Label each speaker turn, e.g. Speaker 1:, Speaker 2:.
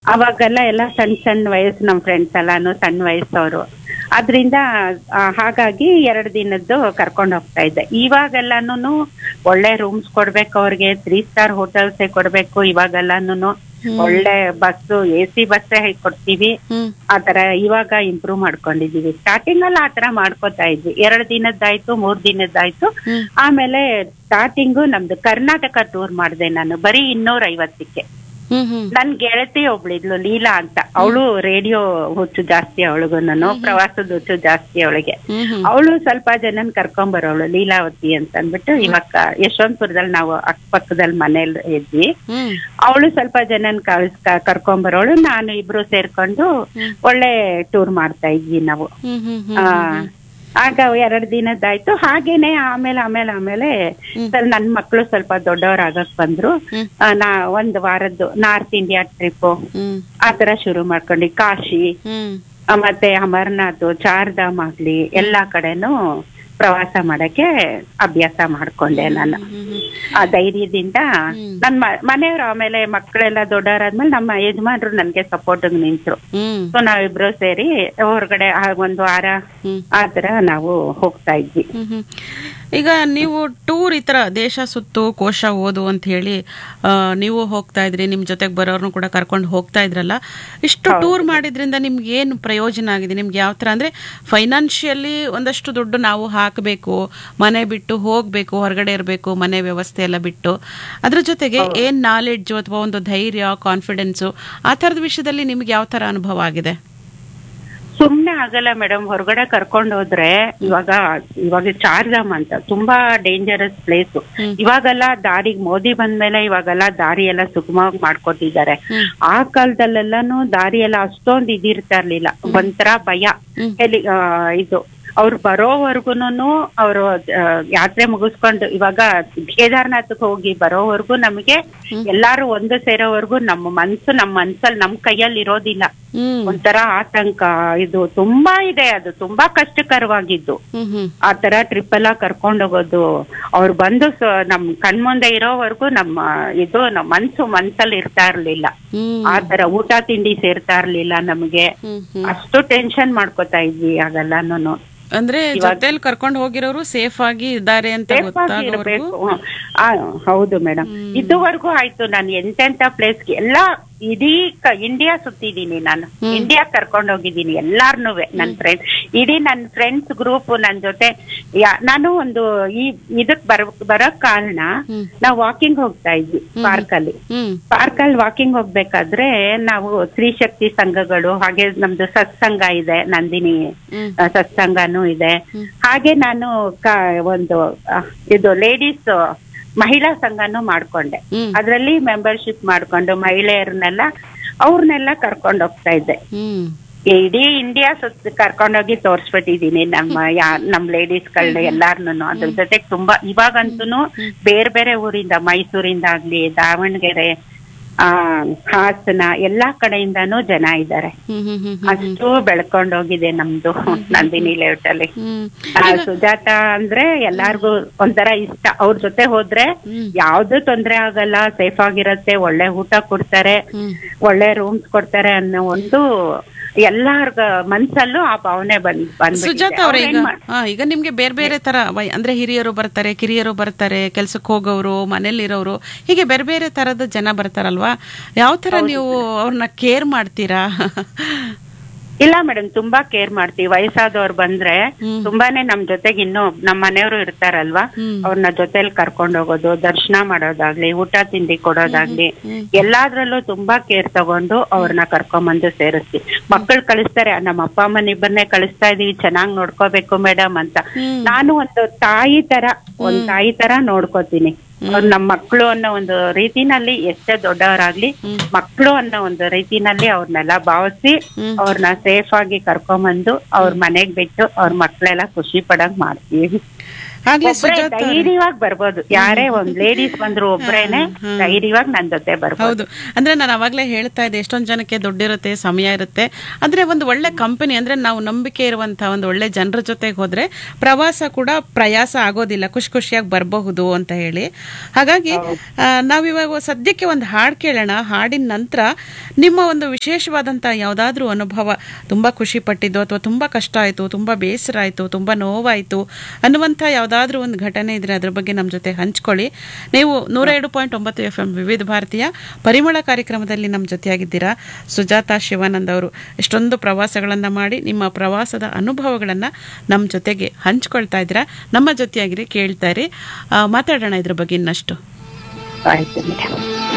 Speaker 1: ಅವಾಗೆಲ್ಲ ಎಲ್ಲ ಸಣ್ಣ ಸಣ್ಣ ವಯಸ್ಸು ನಮ್ಮ ಫ್ರೆಂಡ್ಸ್ ಎಲ್ಲಾನು ಸಣ್ಣ ವಯಸ್ಸವರು ಅದರಿಂದ ಹಾಗಾಗಿ ಎರಡು ದಿನದ್ದು ಕರ್ಕೊಂಡು ಹೋಗ್ತಾ ಇದ್ದೆ ಇವಾಗೆಲ್ಲಾನು ಒಳ್ಳೆ ರೂಮ್ಸ್ ಕೊಡ್ಬೇಕು ಅವ್ರಿಗೆ ತ್ರೀ ಸ್ಟಾರ್ ಹೋಟೆಲ್ಸೇ ಕೊಡ್ಬೇಕು ಇವಾಗೆಲ್ಲಾನು ಒಳ್ಳೆ ಬಸ್ ಎ ಸಿ ಬಸ್ಸೇ ಕೊಡ್ತೀವಿ
Speaker 2: ಹ್ಮ್
Speaker 1: ಆತರ ಇವಾಗ ಇಂಪ್ರೂವ್ ಮಾಡ್ಕೊಂಡಿದೀವಿ ಸ್ಟಾರ್ಟಿಂಗ್ ಅಲ್ಲಿ ಆತರ ಮಾಡ್ಕೋತಾ ಇದ್ವಿ ಎರಡ್ ದಿನದ್ದಾಯ್ತು ಮೂರ್ ದಿನದ್ದಾಯ್ತು
Speaker 2: ಹ್ಮ್.
Speaker 1: ಆಮೇಲೆ ಸ್ಟಾರ್ಟಿಂಗು ನಮ್ದು ಕರ್ನಾಟಕ ಟೂರ್ ಮಾಡಿದೆ ನಾನು ಬರೀ ಇನ್ನೂರ ಐವತ್ತಕ್ಕೆ
Speaker 2: ಹ್ಮ್ ಹ್ಮ್
Speaker 1: ನನ್ ಗೆಳತಿ ಒಬ್ಳಿದ್ಲು ಲೀಲಾ ಅಂತ ಅವಳು ರೇಡಿಯೋ ಹುಚ್ಚು ಜಾಸ್ತಿ ಅವಳಿಗೂ ಪ್ರವಾಸದ ಹುಚ್ಚು ಜಾಸ್ತಿ ಅವಳಿಗೆ
Speaker 2: ಹ್ಮ್ ಹ್ಮ್
Speaker 1: ಅವಳು ಸ್ವಲ್ಪ ಜನನ್ ಕರ್ಕೊಂಡ್ ಬರೋಳು ಲೀಲಾವತಿ ಅಂತ ಅಂದ್ಬಿಟ್ಟು ಇವಾಗ ಯಶವಂತಪುರದಲ್ಲಿ ನಾವು ಅಕ್ಕಪಕ್ಕದಲ್ಲಿ ಮನೇಲಿ ಇದ್ವಿ
Speaker 2: ಹ್ಮ್
Speaker 1: ಅವಳು ಸ್ವಲ್ಪ ಜನನ್ ಕಳ್ಸ್ ಕರ್ಕೊಂಡ್ ಬರೋಳು ನಾನು ಇಬ್ರು ಸೇರ್ಕೊಂಡು ಒಳ್ಳೆ ಟೂರ್ ಮಾಡ್ತಾ ಇದ್ವಿ ನಾವು
Speaker 2: ಹ್ಮ್ ಹ್ಮ್
Speaker 1: ಆ,
Speaker 2: ಹ್ಮ್
Speaker 1: ಆಗ ಎರಡ್ ದಿನದ್ದಾಯ್ತು ಹಾಗೇನೆ ಆಮೇಲೆ ಆಮೇಲೆ ಆಮೇಲೆ ಸ್ವಲ್ಪ ನನ್ ಮಕ್ಳು ಸ್ವಲ್ಪ ದೊಡ್ಡವರಾಗಕ್ ಬಂದ್ರು
Speaker 2: ಹ್ಮ್.
Speaker 1: ಆ, ನಾ ಒಂದ್ ವಾರದ್ದು ನಾರ್ತ್ ಇಂಡಿಯಾ ಟ್ರಿಪ್
Speaker 2: ಹ್ಮ್
Speaker 1: ಆತರ ಶುರು ಮಾಡ್ಕೊಂಡಿ ಕಾಶಿ
Speaker 2: ಹ್ಮ್
Speaker 1: ಆ, ಮತ್ತೆ ಅಮರ್ನಾಥ್ ಚಾರ್ಧಾಮ್ ಆಗ್ಲಿ ಎಲ್ಲಾ ಕಡೆನೂ ಪ್ರವಾಸ ಮಾಡಕ್ಕೆ ಅಭ್ಯಾಸ ಮಾಡ್ಕೊಂಡೆ ನಾನು ಆ ಧೈರ್ಯದಿಂದ ನನ್ ಮ- ಮನೆಯವ್ರು ಆಮೇಲೆ ಮಕ್ಕಳೆಲ್ಲ ದೊಡ್ಡವರಾದ್ಮೇಲೆ ನಮ್ಮ ಯಜಮಾನ್ರು ನನ್ಗೆ ಸಪೋರ್ಟ್ ನಿಂತ್ರು
Speaker 2: ಹ್ಮ್
Speaker 1: ಸೊ ನಾವಿಬ್ರು ಸೇರಿ ಹೊರಗಡೆ ಆ ಒಂದ್ ವಾರ
Speaker 2: ಹ್ಮ್.
Speaker 1: ಆತರ ನಾವು ಹೋಗ್ತಾ ಇದ್ವಿ
Speaker 2: ಹ್ಮ್ ಹ್ಮ್. ಈಗ ನೀವು ಟೂರ್ ಈ ತರ ದೇಶ ಸುತ್ತು ಕೋಶ ಓದು ಅಂತ ಹೇಳಿ ಆ, ನೀವು ಹೋಗ್ತಾ ಇದ್ರಿ ನಿಮ್ ಜೊತೆಗೆ ಬರೋರ್ನು ಕೂಡ ಕರ್ಕೊಂಡು ಹೋಗ್ತಾ ಇದ್ರಲ್ಲ ಇಷ್ಟು ಟೂರ್ ಮಾಡಿದ್ರಿಂದ ನಿಮ್ಗೆ ಏನು ಪ್ರಯೋಜನ ಆಗಿದೆ ನಿಮ್ಗೆ ಯಾವ ತರ ಅಂದ್ರೆ ಫೈನಾನ್ಷಿಯಲಿ ಒಂದಷ್ಟು ದುಡ್ಡು ನಾವು ಹಾಕಬೇಕು ಮನೆ ಬಿಟ್ಟು ಹೋಗ್ಬೇಕು ಹೊರಗಡೆ ಇರಬೇಕು ಮನೆ ವ್ಯವಸ್ಥೆ ಎಲ್ಲ ಬಿಟ್ಟು ಅದ್ರ ಜೊತೆಗೆ ಏನ್ ನಾಲೆಡ್ಜು ಅಥವಾ ಒಂದು ಧೈರ್ಯ ಕಾನ್ಫಿಡೆನ್ಸು ಆ ಥರದ ವಿಷಯದಲ್ಲಿ ನಿಮ್ಗೆ ಯಾವ ತರ ಅನುಭವ ಆಗಿದೆ
Speaker 1: ಸುಮ್ನೆ ಆಗಲ್ಲ ಮೇಡಮ್ ಹೊರಗಡೆ ಕರ್ಕೊಂಡು ಹೋದ್ರೆ ಇವಾಗ ಇವಾಗ ಚಾರ್ಧಾಮ್ ಅಂತ ತುಂಬಾ ಡೇಂಜರಸ್ ಪ್ಲೇಸ್ ಇವಾಗೆಲ್ಲ ದಾರಿಗೆ ಮೋದಿ ಬಂದ್ಮೇಲೆ ಇವಾಗೆಲ್ಲ ದಾರಿ ಎಲ್ಲ ಸುಗಮವಾಗಿ ಮಾಡ್ಕೊಟ್ಟಿದ್ದಾರೆ ಆ ಕಾಲದಲ್ಲೆಲ್ಲಾನು ದಾರಿ ಎಲ್ಲ ಅಷ್ಟೊಂದು ಇದಿರ್ತಾ ಇರ್ಲಿಲ್ಲ ಒಂಥರ ಭಯ ಎಲ್ಲಿ ಆ, ಇದು ಅವ್ರು ಬರೋವರ್ಗುನು ಅವರು ಯಾತ್ರೆ ಮುಗಿಸ್ಕೊಂಡು ಇವಾಗ ಕೇದಾರ್ನಾಥ್ಗೆ ಹೋಗಿ ಬರೋವರ್ಗು ನಮಗೆ ಎಲ್ಲಾರು ಒಂದು ಸೇರೋವರ್ಗು ನಮ್ಮ ಮನ್ಸು ನಮ್ಮ ಮನ್ಸಲ್ಲಿ ನಮ್ ಕೈಯಲ್ಲಿ ಇರೋದಿಲ್ಲ
Speaker 2: ಹ್ಮ್
Speaker 1: ಒಂಥರ ಆತಂಕ ಇದು ತುಂಬಾ ಇದೆ ಅದು ತುಂಬಾ ಕಷ್ಟಕರವಾಗಿದ್ದು
Speaker 2: ಹ್ಮ್ ಹ್ಮ್
Speaker 1: ಆ ತರ ಟ್ರಿಪ್ ಎಲ್ಲ ಕರ್ಕೊಂಡ್ ಹೋಗೋದು ಅವ್ರು ಬಂದು ಸ- ನಮ್ ಕಣ್ಮುಂದೆ ಇರೋವರೆಗೂ ನಮ್ಮ ಇದು ನಮ್ಮ ಮನ್ಸು ಮನ್ಸಲ್ಲಿ ಇರ್ತಾ ಇರ್ಲಿಲ್ಲ
Speaker 2: ಹ್ಮ್
Speaker 1: ಆ ತರ ಊಟ ತಿಂಡಿ ಸೇರ್ತಾ ಇರ್ಲಿಲ್ಲ ನಮ್ಗೆ
Speaker 2: ಹ್ಮ್ ಹ್ಮ್
Speaker 1: ಅಷ್ಟು ಟೆನ್ಷನ್ ಮಾಡ್ಕೋತಾ ಇದ್ವಿ ಆಗೆಲ್ಲಾನು
Speaker 2: ಅಂದ್ರೆ ಜೊತೆಲಿ ಕರ್ಕೊಂಡು ಹೋಗಿರೋರು ಸೇಫ್ ಆಗಿ ಇದ್ದಾರೆ ಅಂತ ಗೊತ್ತಾಗೋವರೆಗೂ
Speaker 1: ಇರ್ಬೇಕು ಆ, ಹೌದು ಮೇಡಮ್ ಇದುವರೆಗೂ ಆಯ್ತು ನಾನು ಎಂತೆಂತ ಪ್ಲೇಸ್ಗೆ ಎಲ್ಲಾ ಇಡೀ ಕ- ಇಂಡಿಯಾ ಸುತ್ತಿದೀನಿ ನಾನು ಇಂಡಿಯಾ ಕರ್ಕೊಂಡು ಹೋಗಿದ್ದೀನಿ ಎಲ್ಲಾರ್ನು ನನ್ ಫ್ರೆಂಡ್ ಇಡೀ ನನ್ ಫ್ರೆಂಡ್ಸ್ ಗ್ರೂಪ್ ನನ್ ಜೊತೆ ಯಾ- ನಾನು ಒಂದು ಈ ಇದಕ್ ಬರ ಬರಕ್ ಕಾರಣ ನಾವು ವಾಕಿಂಗ್ ಹೋಗ್ತಾ ಇದ್ವಿ ಪಾರ್ಕ್ ಅಲ್ಲಿ
Speaker 2: ಹ್ಮ್
Speaker 1: ಪಾರ್ಕ್ ಅಲ್ಲಿ ವಾಕಿಂಗ್ ಹೋಗ್ಬೇಕಾದ್ರೆ ನಾವು ಸ್ತ್ರೀ ಶಕ್ತಿ ಸಂಘಗಳು ಹಾಗೆ ನಮ್ದು ಸತ್ಸಂಗ ಇದೆ ನಂದಿನಿ
Speaker 2: ಹ್ಮ್.
Speaker 1: ಆ, ಸತ್ಸಂಗನೂ ಇದೆ ಹಾಗೆ ನಾನು ಕ- ಒಂದು ಆ, ಇದು ಲೇಡೀಸ್ ಮಹಿಳಾ ಸಂಘನೂ ಮಾಡ್ಕೊಂಡೆ
Speaker 2: ಹ್ಮ್.
Speaker 1: ಅದ್ರಲ್ಲಿ ಮೆಂಬರ್ಶಿಪ್ ಮಾಡ್ಕೊಂಡು ಮಹಿಳೆಯರನ್ನೆಲ್ಲ ಅವ್ರನ್ನೆಲ್ಲ ಕರ್ಕೊಂಡು ಹೋಗ್ತಾ ಇದ್ದೆ
Speaker 2: ಹ್ಮ್
Speaker 1: ಇಡೀ ಇಂಡಿಯಾ ಸುತ್ತ ಕರ್ಕೊಂಡೋಗಿ ತೋರ್ಸ್ಬಿಟ್ಟಿದೀನಿ ನಮ್ಮ ಯಾ ನಮ್ ಲೇಡೀಸ್ ಗಳನ್ನ ಎಲ್ಲಾರ್ನು ಅದ್ರ ಜೊತೆಗೆ ತುಂಬಾ ಇವಾಗಂತೂ ಬೇರೆ ಬೇರೆ ಊರಿಂದ ಮೈಸೂರಿಂದ ಆಗ್ಲಿ ದಾವಣಗೆರೆ ಆ ಹಾಸನ ಎಲ್ಲಾ ಕಡೆಯಿಂದಾನು ಜನ ಇದ್ದಾರೆ
Speaker 2: ಹ್ಮ್ ಹ್ಮ್ ಹ್ಮ್
Speaker 1: ಅಷ್ಟು ಬೆಳ್ಕೊಂಡೋಗಿದೆ ನಮ್ದು ನಂದಿನಿ ಲೇಔಟ್ ಅಲ್ಲಿ
Speaker 2: ಹ್ಮ್
Speaker 1: ಆ, ಸುಜಾತ ಅಂದ್ರೆ ಎಲ್ಲಾರ್ಗು ಒಂಥರ ಇಷ್ಟ ಅವ್ರ ಜೊತೆ ಹೋದ್ರೆ ಯಾವ್ದು ತೊಂದ್ರೆ ಆಗಲ್ಲ ಸೇಫ್ ಆಗಿರತ್ತೆ ಒಳ್ಳೆ ಊಟ ಕೊಡ್ತಾರೆ
Speaker 2: ಹ್ಮ್.
Speaker 1: ಒಳ್ಳೆ ರೂಮ್ಸ್ ಕೊಡ್ತಾರೆ ಅನ್ನೋ ಒಂದು ಎಲ್ಲಾರ್ಗ ಮನ್ಸಲ್ಲೂ ಆ ಭಾವನೆ ಬಂದ್
Speaker 2: ಸುಜಾತ
Speaker 1: ಬಂದ್ಬಿಟ್ಟಿದೆ.
Speaker 2: ಅವ್ರೆ
Speaker 1: ಅವ್ರ್
Speaker 2: ಈಗ
Speaker 1: ಏನ್ ಮಾಡ್-
Speaker 2: ಹಾ, ಈಗ ನಿಮ್ಗೆ ಬೇರೆ ಬೇರೆ ತರ ವೈ- ಅಂದ್ರೆ ಹಿರಿಯರು ಬರ್ತಾರೆ ಕಿರಿಯರು ಬರ್ತಾರೆ ಕೆಲ್ಸಕ್ಕೆ ಹೋಗೋರು ಮನೇಲಿರೋರು ಹೀಗೆ ಬೇರೆ ಬೇರೆ ತರದ ಜನ ಬರ್ತಾರಲ್ವಾ ಯಾವ ತರ ನೀವು ಅವ್ರನ್ನ ಕೇರ್ ಮಾಡ್ತೀರಾ
Speaker 1: ಇಲ್ಲ ಮೇಡಮ್ ತುಂಬಾ ಕೇರ್ ಮಾಡ್ತೀವಿ ವಯಸ್ಸಾದವ್ರು ಬಂದ್ರೆ ತುಂಬಾನೇ ನಮ್ ಜೊತೆಗೆ ಇನ್ನು ನಮ್ ಮನೆಯವರು ಇರ್ತಾರಲ್ವಾ ಅವ್ರನ್ನ ಜೊತೆಲಿ ಕರ್ಕೊಂಡ್ ಹೋಗೋದು ದರ್ಶನ ಮಾಡೋದಾಗ್ಲಿ ಊಟ ತಿಂಡಿ ಕೊಡೋದಾಗ್ಲಿ ಎಲ್ಲಾದ್ರಲ್ಲೂ ತುಂಬಾ ಕೇರ್ ತಗೊಂಡು ಅವ್ರನ್ನ ಕರ್ಕೊಂಬಂದು ಸೇರಿಸ್ತೀವಿ ಮಕ್ಕಳು ಕಳಿಸ್ತಾರೆ ನಮ್ಮ ಅಪ್ಪ ಅಮ್ಮನ ಇಬ್ಬರನ್ನೇ ಕಳಿಸ್ತಾ ಇದೀವಿ ಚೆನ್ನಾಗ್ ನೋಡ್ಕೋಬೇಕು ಮೇಡಮ್ ಅಂತ ನಾನು ಒಂದು ತಾಯಿ ತರ ಒಂದ್ ತಾಯಿ ತರ ನೋಡ್ಕೋತೀನಿ ಅವ್ರು ನಮ್ ಮಕ್ಳು ಅನ್ನೋ ಒಂದು ರೀತಿನಲ್ಲಿ ಎಷ್ಟೇ ದೊಡ್ಡವರಾಗ್ಲಿ ಮಕ್ಳು ಅನ್ನೋ ಒಂದು ರೀತಿನಲ್ಲಿ ಅವ್ರನ್ನೆಲ್ಲ ಭಾವಿಸಿ ಅವ್ರನ್ನ ಸೇಫ್ ಆಗಿ ಕರ್ಕೊಂಬಂದು ಅವ್ರ ಮನೆಗ್ ಬಿಟ್ಟು ಅವ್ರ ಮಕ್ಳೆಲ್ಲ ಖುಷಿ ಪಡಂಗ್ ಮಾಡ್ತೀವಿ
Speaker 2: ಆಗ್ಲೇ
Speaker 1: ಒಬ್ರೇ
Speaker 2: ಸುಜಾತ ಅವ್ರೆ.
Speaker 1: ಧೈರ್ಯವಾಗಿ ಬರ್ಬೋದು ಯಾರೇ ಒಂದ್ ಲೇಡೀಸ್ ಬಂದ್ರು ಒಬ್ರೇನೆ ಧೈರ್ಯವಾಗಿ ನನ್ ಜೊತೆ ಬರ್ಬೋದು
Speaker 2: ಹೌದು ಅಂದ್ರೆ ನಾನು ಅವಾಗಲೇ ಹೇಳ್ತಾ ಇದ್ದೆ ಎಷ್ಟೊಂದು ಜನಕ್ಕೆ ದುಡ್ಡಿರುತ್ತೆ ಸಮಯ ಇರುತ್ತೆ ಅಂದ್ರೆ ಒಂದು ಒಳ್ಳೆ ಕಂಪನಿ ಅಂದ್ರೆ ನಾವು ನಂಬಿಕೆ ಇರುವಂತಹ ಒಂದು ಒಳ್ಳೆ ಜನರ ಜೊತೆಗೆ ಹೋದ್ರೆ ಪ್ರವಾಸ ಕೂಡ ಪ್ರಯಾಸ ಆಗೋದಿಲ್ಲ ಖುಷಿ ಖುಷಿಯಾಗಿ ಬರಬಹುದು ಅಂತ ಹೇಳಿ ಹಾಗಾಗಿ ಆ, ನಾವಿವಾಗ ಸದ್ಯಕ್ಕೆ ಒಂದು ಹಾಡು ಕೇಳೋಣ ಹಾಡಿನ ನಂತರ ನಿಮ್ಮ ಒಂದು ವಿಶೇಷವಾದಂಥ ಯಾವುದಾದ್ರೂ ಅನುಭವ ತುಂಬಾ ಖುಷಿ ಪಟ್ಟಿದ್ದು ಅಥವಾ ತುಂಬಾ ಕಷ್ಟ ಆಯಿತು ತುಂಬಾ ಬೇಸರ ಆಯಿತು ತುಂಬಾ ನೋವಾಯಿತು ಅನ್ನುವಂಥ ಯಾವುದಾದ್ರೂ ಒಂದು ಘಟನೆ ಇದ್ರೆ ಅದ್ರ ಬಗ್ಗೆ ನಮ್ಮ ಜೊತೆ ಹಂಚ್ಕೊಳ್ಳಿ ನೀವು ನೂರ ಎರಡು ಪಾಯಿಂಟ್ ಒಂಬತ್ತು ಎಫ್ ಎಂ ವಿವಿಧ ಭಾರತೀಯ ಪರಿಮಳ ಕಾರ್ಯಕ್ರಮದಲ್ಲಿ ನಮ್ಮ ಜೊತೆಯಾಗಿದ್ದೀರಾ ಸುಜಾತಾ ಶಿವಾನಂದ್ ಅವರು ಎಷ್ಟೊಂದು ಪ್ರವಾಸಗಳನ್ನು ಮಾಡಿ ನಿಮ್ಮ ಪ್ರವಾಸದ ಅನುಭವಗಳನ್ನು ನಮ್ಮ ಜೊತೆಗೆ ಹಂಚ್ಕೊಳ್ತಾ ಇದ್ದೀರಾ ನಮ್ಮ ಜೊತೆಯಾಗಿರಿ ಕೇಳ್ತಾ ಇರಿ ಆ, ಮಾತಾಡೋಣ ಇದ್ರ ಬಗ್ಗೆ ಇನ್ನಷ್ಟು
Speaker 1: ಆಯ್ತು ಮೇಡಮ್